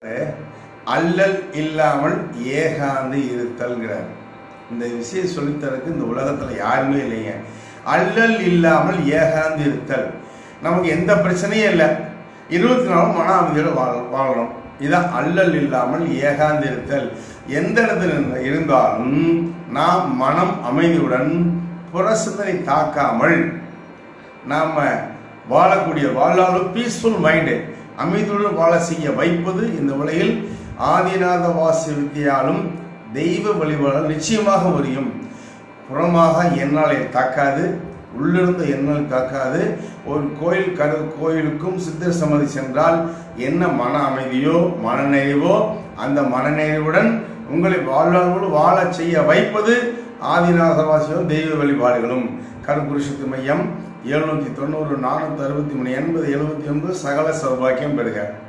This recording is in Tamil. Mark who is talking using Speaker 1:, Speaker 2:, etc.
Speaker 1: அல்லல் இல்லாமல் ஏகாந்து இருத்தல்ங்கிறார் இந்த விஷயம் சொல்லித்தரக்கு இந்த உலகத்துல யாருமே இல்லைங்க அல்லல் இல்லாமல் ஏகாந்து இருத்தல் நமக்கு எந்த பிரச்சனையும் இல்லை இருபத்தி நாலு மன அமைதியோட வாழ வாழணும் இதான் அல்லல் இல்லாமல் ஏகாந்து இருத்தல் எந்த இடத்துல இருந்த- இருந்தாலும் நாம் மனம் அமைதியுடன் புற சிந்தனை தாக்காமல் நாம வாழக்கூடிய வாழ்நாளும் பீஸ்ஃபுல் மைண்டு அமைதியுடன் வாழ செய்ய வைப்பது இந்த உலகில் ஆதிநாத வாசி வித்தியாலும் தெய்வ வழிபாடு நிச்சயமாக முடியும் புறமாக எண்ணாலை தாக்காது உள்ளிருந்த எண்ணல் தாக்காது ஒரு கோயில் கரு கோயிலுக்கும் சித்தர் சமதி சென்றால் என்ன மன அமைதியோ மனநிறைவோ அந்த மனநிறைவுடன் உங்களை வாழ்வாளோடு வாழச் செய்ய வைப்பது ஆதிநாதவாசியும் தெய்வ வழிபாடுகளும் கருப்புருஷத்து மையம் எழுநூத்தி தொண்ணூறு நானூத்தி அறுபத்தி மூணு எண்பது எழுபத்தி ஒன்பது சகல சௌபாக்கியம் பெறுக